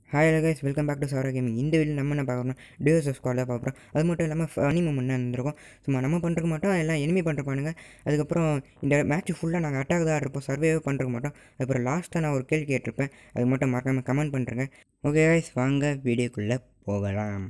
hi guys welcome back to Sara gaming இந்த video நம்ம என்ன பார்க்குறோம் டிஎஸ்எஃப் ஸ்குவாடில் பார்க்குறோம் அது மட்டும் இல்லாமல் ஃபனி மூமெண்ட் இருந்திருக்கும் சும்மா நம்ம பண்ணுறக்க மாட்டோம் எல்லாம் எனிமி பண்ணுறாங்க அதுக்கப்புறம் இந்த மேட்ச் ஃபுல்லாக நாங்கள் அட்டாக் தான் இருப்போம் சர்வேவே பண்ணுறக்க மாட்டோம் அதுக்கப்புறம் லாஸ்ட்டாக நான் ஒரு கேள்வி கேட்டிருப்பேன் அது மட்டும் மறக்காமல் கமெண்ட் பண்ணுறேங்க ஓகே கைஸ் வாங்க வீடியோக்குள்ளே போகலாம்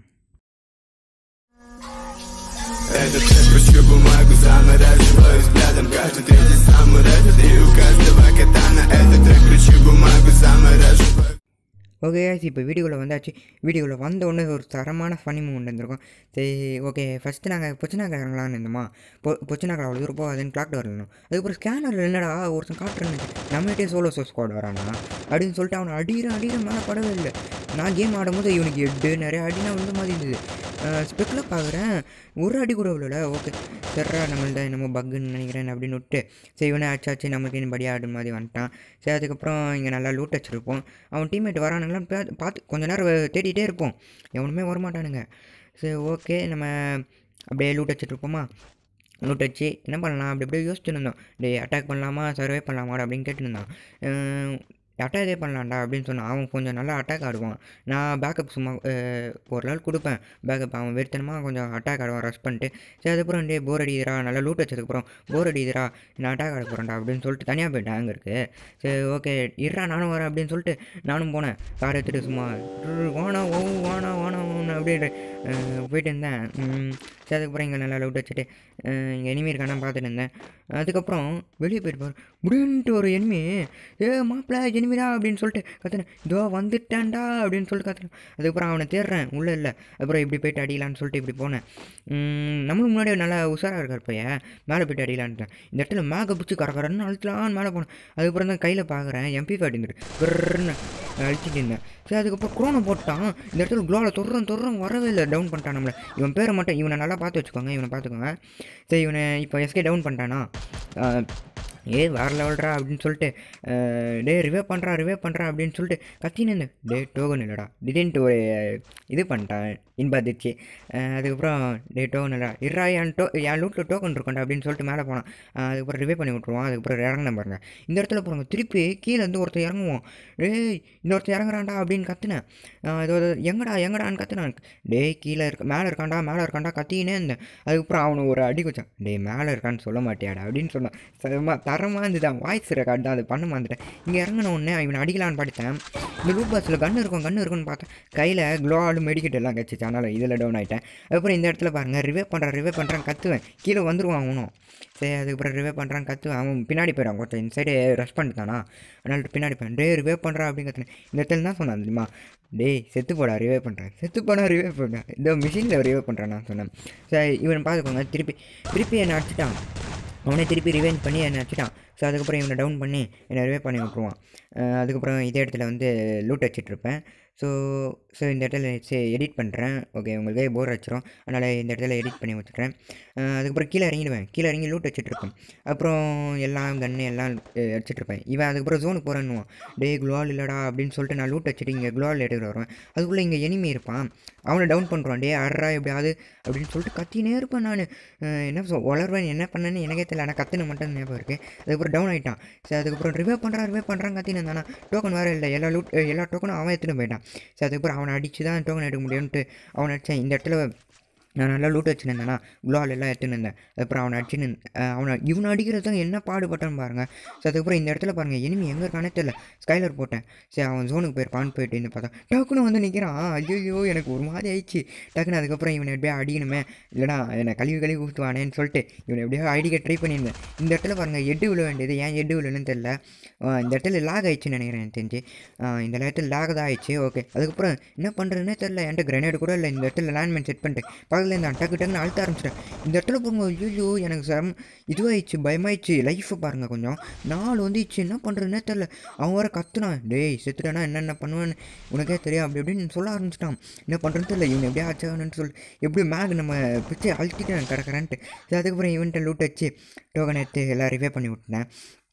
Это температура бумагу замораживаю взглядом Каждый третий самораживаю у каждого катана Это трек кричу бумагу замораживаю ஓகே guys இப்போ வீடியோவில் வந்தாச்சு வீடியோவில் வந்த உடனே ஒரு தரமான ஃபனி மூமெண்ட் இருந்திருக்கும் சரி ஓகே ஃபஸ்ட்டு நாங்கள் பொச்சினாக்கா இறங்கலாம்னு இருந்தோமா பொ பொச்சினாக்கா அவ்வளோ தூரம் போகாதுன்னு கிளாக் வரணும் அதுக்கப்புறம் ஸ்கேனர் என்னடா ஒருத்தன் காட்டுறேன்னு நம்மகிட்டே சோலோ சோ ஸ்குவாட் வரானா அப்படின்னு சொல்லிட்டு அவனை அடிக்கிற அடிக்கிற மேலே படவே இல்லை நான் கேம் ஆடும்போது இவனுக்கு எட்டு நிறைய அடினா வந்து மாதிரி இருந்தது ஸ்பெக்கில் பார்க்குறேன் ஒரு அடி கூட விடல ஓகே சரிடா நம்மள்ட்ட என்னமோ பக்குன்னு நினைக்கிறேன் அப்படின்னு விட்டு சரி இவனே ஆச்சாச்சு நம்மளுக்கு இன்னும் படி ஆடு மாதிரி வந்துட்டான் சரி அதுக்கப்புறம் இங்கே நல்லா லூட் வச்சுருப்போம் அவன் டீம்மேட் வரானுங்களாம் பா- பார்த்து கொஞ்ச நேரம் தேடிட்டே இருப்போம் எவனுமே வரமாட்டானுங்க சரி ஓகே நம்ம அப்படியே லூட் வச்சுட்டு இருப்போமா லூட் வச்சு என்ன பண்ணலாம் அப்படி அப்படியே யோசிச்சுட்டு இருந்தோம் டேய் அட்டாக் பண்ணலாமா சர்வே பண்ணலாமா அப்படின்னு கேட்டுருந்தான் அட்டாக்கே பண்ணலாம்டா அப்படின்னு சொன்னான் அவன் கொஞ்சம் நல்லா அட்டாக் ஆடுவான் நான் பேக்கப் சும்மா அஹ், ஒரு நாள் கொடுப்பேன் பேக்கப் அவன் வெறுத்தனமாக கொஞ்சம் அட்டாக் ஆடுவான் ரஷ் பண்ணிட்டு சரி அதுக்கப்புறம் டே போர் அடிக்கிறா நல்லா லூட் வச்சதுக்கப்புறம் போர் அடிக்கிறா நான் அட்டாக் ஆட போகிறேன்டா அப்படின்னு சொல்லிட்டு தனியாக போயிட்டேன் அங்கே இருக்குது சரி ஓகே இருடா நானும் வரேன் அப்படின்னு சொல்லிட்டு நானும் போனேன் கார் எடுத்துகிட்டு சும்மா ட்ரு, வானா ஓ வானா வானா ஓன்னு அப்படியே அஹ், போயிட்டு இருந்தேன் உம், சரி அதுக்கப்புறம் இங்கே நல்லா லவுட் வச்சுட்டு இங்கே எனிமி இருக்கானா பார்த்துட்டு இருந்தேன் அதுக்கப்புறம் வெளியே போயிருப்பார் முடின்ட்டு ஒரு எனிமி ஏ மாப்பிள்ள எனிமிடா அப்படின்னு சொல்லிட்டு கத்துனேன் இதோ வந்துட்டேன்டா அப்படின்னு சொல்லிட்டு கத்துனேன் அதுக்கப்புறம் அவனை தேடுறேன் உள்ளே இல்லை அப்புறம் இப்படி போயிட்டு அடிக்கலான்னு சொல்லிட்டு இப்படி போனேன் உம், நம்மளுக்கு முன்னாடி நல்லா உஷாராக இருக்கார் பையன் மேலே போயிட்டு அடிக்கலான்ட்டேன் இந்த இடத்துல மேக பிடிச்சி கரகரன்னு அழுத்தலான்னு மேலே போனேன் அதுக்கப்புறம் தான் கையில் பார்க்குறேன் எம்பி ஃபார்ட்டி இருந்துட்டு பிறன்னு அழிச்சிட்டு இருந்தேன் சரி அதுக்கப்புறம் குரோனை போட்டான் இந்த இடத்துல க்ளோவில் தொடுறோம் தொடுறோம் வரவே இல்லை டவுன் பண்ணிட்டான் நம்மளை இவன் பேரை மட்டும் இவனை நல்லா பார்த்து வச்சுக்கோங்க இவனை பார்த்துக்கோங்க சரி இவனை இப்போ எஸ்கே டவுன் பண்ணிட்டானா ஆஹ், ஏ வேறு லெவல்ரா அப்படின்னு சொல்லிட்டு ஆஹ், டே ரிவே பண்ணுறா ரிவே பண்ணுறா அப்படின்னு சொல்லிட்டு கத்தின்னு இருந்தேன் டே டோகன் இல்லைடா திடீர்னு ஒரு இது பண்ணிட்டான் இன்பாதிச்சு அதுக்கப்புறம் டே டோகன் இல்லைடா இருறா என் டோ என் லூட்டில் டோக்கன் இருக்கண்டா அப்படின்னு சொல்லிட்டு மேலே போனான் ஆஹ், அதுக்கப்புறம் ரிவே பண்ணி விட்ருவான் அதுக்கப்புறம் இறங்கின பாருங்க இந்த இடத்துல போகிறாங்க திருப்பி கீழே இருந்து ஒருத்தர் இறங்குவோம் டேய் இந்த ஒருத்தர் இறங்குறான்டா அப்படின்னு கத்துனேன் ஆஹ், இது ஒரு- எங்கடா எங்கடான்னு கத்துனான் டேய் கீழே இருக்க மேலே இருக்கான்டா மேலே இருக்கான்டா கத்தினே இருந்தேன் அதுக்கப்புறம் அவனை ஒரு அடி குச்சான் டேய் மேலே இருக்கான்னு சொல்ல மாட்டியாடா அப்படின்னு சொன்னான் சரமா தரமாக இருந்துதான் வாய்ஸ் ரெக்கார்ட் தான் அது பண்ண மாட்டேன் இங்கே இறங்கின உடனே இவனை அடிக்கலான்னு படித்தேன் இந்த லூப் பாஸில் கன்று இருக்கும் கன்று இருக்கும்னு பார்த்தேன் கையில் க்ளோவாலும் மெடிக்கெட் எல்லாம் கிடச்சிச்சு அதனால் இதில் டவுன் ஆகிட்டேன் அதுக்கப்புறம் இந்த இடத்துல பாருங்கள் ரிவே பண்ணுறான் ரிவே பண்ணுறான் கத்துவேன் கீழே வந்துருவான் அவனும் சரி அதுக்கப்புறம் ரிவே பண்ணுறான் கத்துவேன் அவன் பின்னாடி போயிடான் கொஞ்சம் இந்த சைடு ரஷ் பண்ணிட்டானா அதனால பின்னாடி போயிடான் டே ரிவே பண்ணுறா அப்படின்னு கத்துனேன் இந்த இடத்துல என்ன சொன்னான் தெரியுமா டேய் செத்து போடா ரிவே பண்ணுறேன் செத்து போடா ரிவே பண்ணுறேன் இந்த மிஷினில் ரிவே பண்ணுறேன் நான் சொன்னேன் சரி இவன் பார்த்துக்கோங்க திருப்பி திருப்பி என்னை அடிச்சிட்டான் அவனே திருப்பி ரிவெஞ்ச் பண்ணி என்னை அடிச்சிட்டான் ஸோ அதுக்கப்புறம் இவனை டவுன் பண்ணி என்னை ரிவே பண்ணி விட்ருவான் அஹ் அதுக்கப்புறம் இதே இடத்துல வந்து லூட் வச்சிட்ருப்பேன் ஸோ ஸோ இந்த இடத்துல சரி எடிட் பண்ணுறேன் ஓகே உங்களுக்கே போர் வச்சிரும் அதனால் இந்த இடத்துல எடிட் பண்ணி வச்சுக்கிறேன் அஹ் அதுக்கப்புறம் கீழே இறங்கிடுவேன் கீழே இறங்கி லூட் வச்சிட்ருப்பேன் அப்புறம் எல்லாம் கன்று எல்லாம் அஹ் வச்சிட்ருப்பேன் இவன் அதுக்கப்புறம் ஜோனுக்கு போகிறேன்னுவான் டே குளோவால் இல்லைடா அப்படின்னு சொல்லிட்டு நான் லூட் வச்சுட்டு இங்கே குளோவால் எடுத்துகிட்டு வருவேன் அதுக்குள்ளே இங்கே எனிமி இருப்பான் அவனை டவுன் பண்ணுறான் டே அட்ரா எப்படியாவது அப்படின்னு சொல்லிட்டு கத்தினே இருப்பேன் நான் என்ன சொல் வளர்வேன் என்ன பண்ணேன்னு எனக்கே தெரியல ஆனால் கத்துன மட்டும் ஞாபகம் இருக்குது அதுக்கப்புறம் டவுன் ஆகிட்டான் சரி அதுக்கப்புறம் ரிவே பண்ணுறான் ரிவே பண்ணுறான் கத்தினு இருந்தானா டோக்கன் வேறு இல்லை எல்லா லூட் எல்லா டோக்கனும் அவன் எடுத்துகிட்டு போயிட்டான் சரி அதுக்கப்புறம் அவனை அடித்து தான் டோக்கன் எடுக்க முடியும்ன்ட்டு அவனை அடித்தேன் இந்த இடத்துல நான் நல்லா லூட் வச்சுருந்தேன்னா குளோல் எல்லாம் எடுத்துன்னு இருந்தேன் அதுக்கப்புறம் அவனை அடிச்சுன்னு அஹ் அவனை இவனை அடிக்கிறது தான் என்ன பாடுபட்டான்னு பாருங்கள் ஸோ அதுக்கப்புறம் இந்த இடத்துல பாருங்கள் எனிமி எங்கே இருக்கானே தெரியல ஸ்கைலர் போட்டேன் சரி அவன் ஜோனுக்கு போயிருப்பான்னு போயிட்டு இருந்து பார்த்தா டக்குன்னு வந்து நிற்கிறான் ஐயோ எனக்கு ஒரு மாதிரி ஆயிடுச்சு டக்குன்னு அதுக்கப்புறம் இவனை எப்படியா அடிக்கணுமே இல்லைனா என்னை கழுவி கழுவி ஊற்றுவானேன்னு சொல்லிட்டு இவனை எப்படியோ அடிக்க ட்ரை பண்ணியிருந்தேன் இந்த இடத்துல பாருங்கள் எட்டு விழ வேண்டியது ஏன் எட்டு விழுன்னு தெரில அஹ் இந்த இடத்துல லாக் ஆயிடுச்சுன்னு நினைக்கிறேன் எனக்கு தெரிஞ்சு அஹ் இந்த இடத்துல லாக் தான் ஆயிடுச்சு ஓகே அதுக்கப்புறம் என்ன பண்ணுறதுனே தெரில என்கிட்ட கிரனேடு கூட இல்லை இந்த இடத்துல லேண்ட்மேன் செட் பண்ணிட்டு பக்கத்தில் இந்த டக்கு டக்குன்னு அழுத்த ஆரம்பிச்சிட்டேன் இந்த இடத்துல பாருங்க ஐயோ எனக்கு சம் இதுவாயிடுச்சு பயமாயிடுச்சு லைஃப்பை பாருங்கள் கொஞ்சம் நாலு வந்துச்சு என்ன பண்ணுறதுனே தெரில அவன் வேறு கத்துனான் டேய் செத்துட்டானா என்னென்ன பண்ணுவேன்னு உனக்கே தெரியும் அப்படி இப்படின்னு சொல்ல ஆரம்பிச்சிட்டான் என்ன பண்ணுறது தெரியல இவன் எப்படியா ஆச்சாகணும்னு சொல்லி எப்படி மேக் நம்ம பிச்சை அழுத்திட்டேன் கிடக்கிறேன்ட்டு சரி அதுக்கப்புறம் இவன்ட்ட லூட் வச்சு டோக்கன் எடுத்து எல்லாம் ரிவே பண்ணி விட்டேன்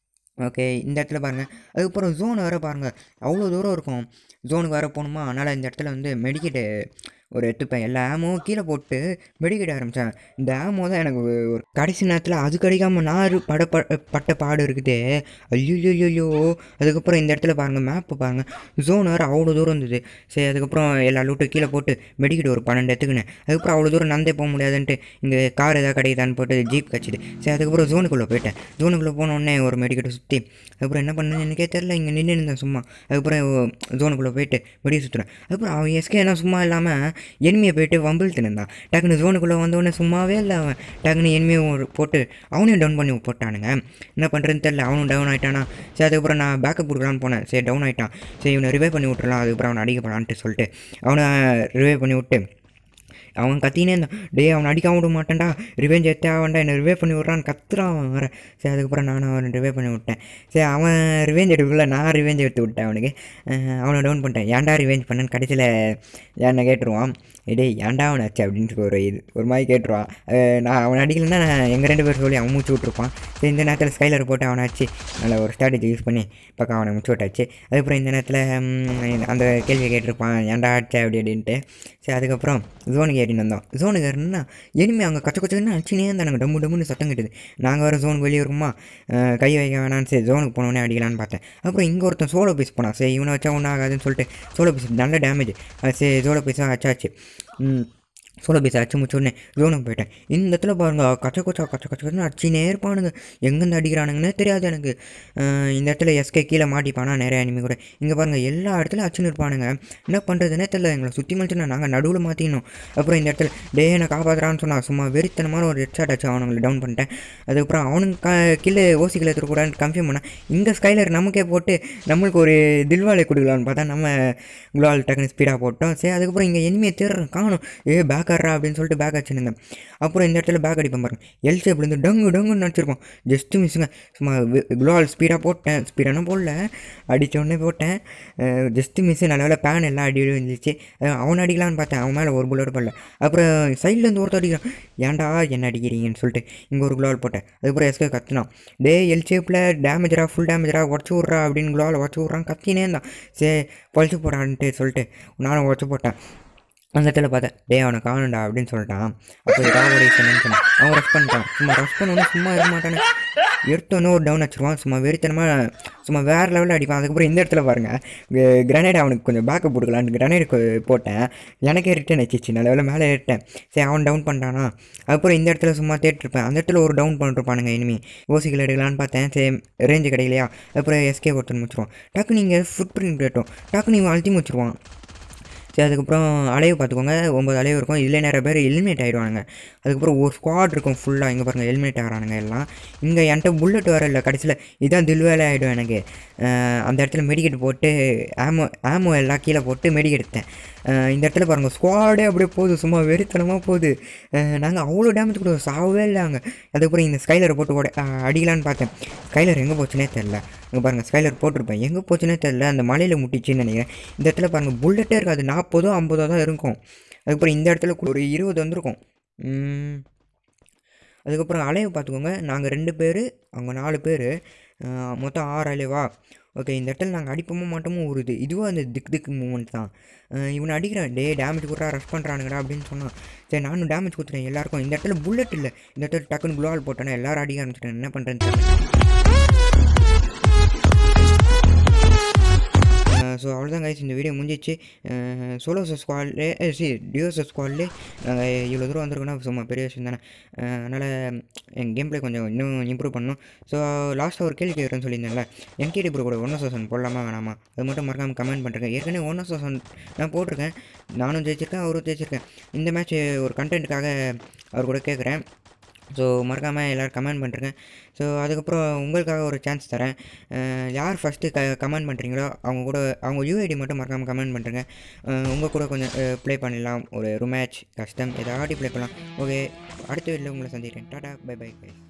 ஓகே இந்த இடத்துல பாருங்கள் அதுக்கப்புறம் ஜோன் வேறு பாருங்கள் அவ்வளோ தூரம் இருக்கும் ஜோனுக்கு வேறு போகணுமா அதனால் இந்த இடத்துல வந்து மெடிக்கெட்டு ஒரு எடுத்துப்பேன் எல்லா ஆமோவும் கீழே போட்டு வெடிக்கிட ஆரம்பித்தேன் இந்த ஆமோ தான் எனக்கு ஒரு- ஒரு கடைசி நேரத்தில் அது கிடைக்காம நான் ஒரு பட ப- பட்ட பாடு இருக்குதே ஐயோ அதுக்கப்புறம் இந்த இடத்துல பாருங்கள் மேப்பு பாருங்கள் ஜோன் வேறு அவ்வளோ தூரம் இருந்தது சரி அதுக்கப்புறம் எல்லா லூட்டும் கீழே போட்டு வெடிக்கிட்டு ஒரு பன்னெண்டு எடுத்துக்கினேன் அதுக்கப்புறம் அவ்வளோ தூரம் நந்தே போக முடியாதுன்ட்டு இங்கே கார் ஏதாவது கிடைக்குதான்னு போட்டு ஜீப் கச்சிது சரி அதுக்கப்புறம் ஜோனுக்குள்ளே போயிட்டேன் ஜோனுக்குள்ளே போன உடனே ஒரு மெடிக்கெட்டை சுற்றி அதுக்கப்புறம் என்ன பண்ணேன்னு எனக்கே தெரில இங்கே நின்று இருந்தேன் சும்மா அதுக்கப்புறம் ஜோனுக்குள்ளே போயிட்டு வெடி சுற்றுறேன் அதுக்கப்புறம் அவன் எஸ்கே என்ன சும்மா இல்லாமல் எனிமையை போயிட்டு வம்பிழுத்து இருந்தான் டக்குன்னு ஜோனுக்குள்ளே வந்தோடனே சும்மாவே இல்லை அவன் டக்குன்னு எனிமையை ஒரு போட்டு அவனையும் டவுன் பண்ணி போட்டானுங்க என்ன பண்ணுறதுன்னு தெரில அவனும் டவுன் ஆகிட்டானா சரி அதுக்கப்புறம் நான் பேக்கப் கொடுக்கலான்னு போனேன் சரி டவுன் ஆகிட்டான் சரி இவனை ரிவே பண்ணி விட்டுறலாம் அதுக்கப்புறம் அவனை அடிக்க போகலான்ட்டு சொல்லிட்டு அவனை ரிவே பண்ணி விட்டு அவன் கத்தினே இருந்தான் டேய் அவனை அடிக்காம விட மாட்டேன்டா ரிவெஞ்ச் எடுத்தே அவன்டா என்னை ரிவே பண்ணி விட்றான்னு கத்துறான் அவன் வேறு சரி அதுக்கப்புறம் நானும் அவனை ரிவே பண்ணி விட்டேன் சரி அவன் ரிவெஞ்ச் எடுக்கல நான் ரிவெஞ்ச் எடுத்து விட்டேன் அவனுக்கு அஹ் அவனை டவுன் பண்ணிட்டேன் ஏன்டா ரிவெஞ்ச் பண்ணேன்னு கடைசியில் என்னை கேட்டுருவான் டேய் ஏன்டா அவனை ஆச்சு அப்படின்ட்டு ஒரு இது ஒரு மாதிரி கேட்டுருவான் அஹ் நான் அவனை அடிக்கலைன்னா எங்கள் ரெண்டு பேர் சொல்லி அவன் மூச்சு விட்ருப்பான் சரி இந்த நேரத்தில் ஸ்கைலர் போட்டு அவனை ஆச்சு நல்ல ஒரு ஸ்ட்ராட்டஜி யூஸ் பண்ணி பக்கம் அவனை மூச்சு விட்டாச்சு அதுக்கப்புறம் இந்த நேரத்தில் ம், அந்த கேள்வியை கேட்டிருப்பான் ஏன்டா ஆச்சு அப்படி அப்படின்ட்டு சரி அதுக்கப்புறம் ஜோனுக்கு ஏறின்னு வந்தோம் ஜோனுக்கு ஏறினா இனிமே அங்கே கச்ச கச்சன்னு அடிச்சுனே இருந்தாங்க டம்மு டம்முன்னு சத்தம் கட்டுது நாங்கள் வர ஜோனுக்கு வெளியே இருக்குமா அஹ் கை வைக்க வேணாம்னு சரி ஜோனுக்கு போனோடனே அடிக்கலான்னு பார்த்தேன் அப்புறம் இங்கே ஒருத்தன் சோலோ பீஸ் போனான் சரி இவனை வச்சா ஒன்றும் ஆகாதுன்னு சொல்லிட்டு சோலோ பீஸ் நல்ல டேமேஜ் சரி சோலோ பீஸாக அச்சாச்சு ம் சோலோ பீஸ் அடிச்சு முடிச்சோடனே ஜோனுக்கு போயிட்டேன் இந்த இடத்துல பாருங்க கச்ச கொச்சா கச்ச கச்சன்னு அடிச்சுனே இருப்பானுங்க எங்கேருந்து அடிக்கிறானுங்கன்னே தெரியாது எனக்கு அஹ் இந்த இடத்துல எஸ்கே கீழே மாட்டிப்பானா நிறைய அனிமி கூட இங்கே பாருங்கள் எல்லா இடத்துலையும் அடிச்சுன்னு இருப்பானுங்க என்ன பண்ணுறதுனே தெரியல எங்களை சுற்றி மலிச்சுனா நாங்கள் நடுவில் மாற்றிக்கணும் அப்புறம் இந்த இடத்துல டே என்னை காப்பாற்றுறான்னு சொன்னா சும்மா வெறித்தனமான ஒரு ஹெட்ஷாட் அடிச்சு அவனுங்களை டவுன் பண்ணிட்டேன் அதுக்கப்புறம் அவனுங்க க கீழே ஓசிக்கில் எடுத்துக்கூடாதுன்னு கன்ஃபியூம் பண்ணேன் இங்கே ஸ்கைலர் நமக்கே போட்டு நம்மளுக்கு ஒரு தில்வாலை கொடுக்கலான்னு பார்த்தா நம்ம குலால் டக்குன்னு ஸ்பீடாக போட்டோம் சரி அதுக்கப்புறம் இங்கே எனிமையை தேடுறேன் காணும் ஏ பேக் ஆடுறா அப்படின்னு சொல்லிட்டு பேக் அடிச்சுருந்தேன் அப்புறம் இந்த இடத்துல பேக் அடிப்பேன் பாருங்க எல் ஷேப்லேருந்து டங்கு டங்குன்னு நினச்சிருப்போம் ஜஸ்ட்டு மிஸ்ஸுங்க சும்மா குலால் ஸ்பீடாக போட்டேன் ஸ்பீடான போடல அடித்த உடனே போட்டேன் ஜஸ்ட்டு மிஸ்ஸு நல்ல வேலை பேன் எல்லாம் அடி இருந்துச்சு அஹ் அவனை அடிக்கலான்னு பார்த்தேன் அவன் மேலே ஒரு புல்லட் பண்ணல அப்புறம் சைட்லேருந்து ஒருத்தர் அடிக்கிறான் ஏன்டா என்ன அடிக்கிறீங்கன்னு சொல்லிட்டு இங்கே ஒரு குலால் போட்டேன் அதுக்கப்புறம் எஸ்கே கத்துனான் டே எல் ஷேப்பில் டேமேஜரா ஃபுல் டேமேஜரா உடச்சி விட்றா அப்படின்னு குலால் உடச்சி விட்றான் கத்தினே இருந்தான் சரி பொழிச்சு போடான்ட்டு சொல்லிட்டு நானும் உடச்சி போட்டேன் அந்த இடத்துல பார்த்தேன் டே அவனை காணுண்டா அப்படின்னு சொல்லிட்டான் அப்போ ஏதாவது சொன்னான் அவன் ரஷ் பண்ணிட்டான் சும்மா ரஷ் பண்ணோன்னே சும்மா இருக்க மாட்டானே எடுத்தோன்னே ஒரு டவுன் வச்சிருவான் சும்மா வெறித்தனமாக சும்மா வேறு லெவலில் அடிப்பான் அதுக்கப்புறம் இந்த இடத்துல பாருங்கள் கிரனேட் அவனுக்கு கொஞ்சம் பேக்கப் கொடுக்கலான்னு கிரனேட் போட்டேன் எனக்கே ரிட்டன் வச்சிச்சு நல்ல வேலை மேலே ஏறிட்டேன் சரி அவன் டவுன் பண்ணிட்டானா அதுக்கப்புறம் இந்த இடத்துல சும்மா தேட்டிருப்பேன் அந்த இடத்துல ஒரு டவுன் பண்ணிருப்பானுங்க இனிமே ஓசிகள் எடுக்கலான்னு பார்த்தேன் சரி ரேஞ்சு கிடைக்கலையா அப்புறம் எஸ்கே ஒருத்தன் முடிச்சிருவான் டக்கு நீங்கள் ஃபுட் பிரிண்ட் கேட்டோம் டக்கு நீங்கள் அழுத்தி முடிச்சிருவான் சரி அதுக்கப்புறம் அலைவு பார்த்துக்கோங்க ஒம்பது அலைவு இருக்கும் இதில் நிறைய பேர் எலிமினேட் ஆகிடுவானுங்க அதுக்கப்புறம் ஒரு ஸ்குவாட் இருக்கும் ஃபுல்லாக இங்கே பாருங்கள் எலிமினேட் ஆகிறானுங்க எல்லாம் இங்கே என்கிட்ட புல்லட் வர இல்லை கடைசியில் இதான் தில்வேலை ஆகிடும் எனக்கு அஹ் அந்த இடத்துல மெடிக்கெட் போட்டு ஆமோ ஆமோ எல்லாம் கீழே போட்டு மெடிக்கெட் எடுத்தேன் அஹ் இந்த இடத்துல பாருங்கள் ஸ்குவாடே அப்படியே போகுது சும்மா வெறித்தனமாக போகுது நாங்கள் அவ்வளோ டேமேஜ் கூட சாகவே இல்லை அங்கே அதுக்கப்புறம் இந்த ஸ்கைலரை போட்டு ஓட அஹ் அடிக்கலான்னு பார்த்தேன் ஸ்கைலர் எங்கே போச்சுனே தெரில இங்கே பாருங்கள் ஸ்கைலர் போட்டிருப்பேன் எங்கே போச்சுனே தெரில அந்த மலையில் முட்டிச்சுன்னு நினைக்கிறேன் இந்த இடத்துல பாருங்கள் புல்லட்டே இருக்காது நாற்பதோ ஐம்பதோ தான் இருக்கும் அதுக்கப்புறம் இந்த இடத்துல கூட ஒரு இருபது வந்திருக்கும் உம், அதுக்கப்புறம் அலைவை பார்த்துக்கோங்க நாங்கள் ரெண்டு பேர் அவங்க நாலு பேர் மொத்தம் ஆறு அலைவா ஓகே இந்த இடத்துல நாங்கள் அடிப்போமோ மாட்டோமோ ஒரு இது இதுவும் அந்த திக் திக் மூமெண்ட் தான் அஹ் இவனை அடிக்கிறேன் டே டேமேஜ் கொடுறா ரஷ் பண்ணுறானுங்கடா அப்படின்னு சொன்னான் சரி நானும் டேமேஜ் கொடுத்துட்டேன் எல்லாருக்கும் இந்த இடத்துல புல்லட் இல்லை இந்த இடத்துல டக்குன்னு குளோவால் போட்டேன்னா எல்லாரும் அடிக்க ஆரம்பிச்சிட்டேன் என்ன பண்ணுறேன்னு தெரியல ஸோ அவ்வளோதான் கைஸ் இந்த வீடியோ முடிஞ்சிச்சு சோலோ ஸ்குவாட்லே சி டியோஸ் ஸ்குவாட்லே நாங்கள் இவ்வளோ தூரம் வந்திருக்கோன்னா சும்மா பெரிய விஷயம் தானே அதனால் என் கேம் ப்ளே கொஞ்சம் இன்னும் இம்ப்ரூவ் பண்ணணும் ஸோ லாஸ்ட்டாக ஒரு கேள்வி கேட்குறேன்னு சொல்லியிருந்தேன்ல என்கேடி ப்ரோ கூட ஒன் சோசன் போடலாமா வேணாமா அது மட்டும் மறக்காமல் கமெண்ட் பண்ணுறேன் ஏற்கனவே ஒன் சோசன் நான் போட்டிருக்கேன் நானும் ஜெயிச்சிருக்கேன் அவரும் ஜெயிச்சிருக்கேன் இந்த மேட்ச் ஒரு கண்டென்ட்டுக்காக அவர் கூட கேட்குறேன் ஸோ மறக்காமல் எல்லோரும் கமெண்ட் பண்ணுறேங்க ஸோ அதுக்கப்புறம் உங்களுக்காக ஒரு சான்ஸ் தரேன் அஹ் யார் ஃபஸ்ட்டு க கமெண்ட் பண்ணுறீங்களோ அவங்க கூட அவங்க யூஐடி மட்டும் மறக்காமல் கமெண்ட் பண்ணுறேங்க உங்கள் கூட கொஞ்சம் ப்ளே பண்ணிடலாம் ஒரு ரூம் மேட்ச் கஸ்டம் ஏதாவது ப்ளே பண்ணலாம் ஓகே அடுத்த வீட்டில் உங்களை சந்திக்கிறேன் டாடா பை பை பை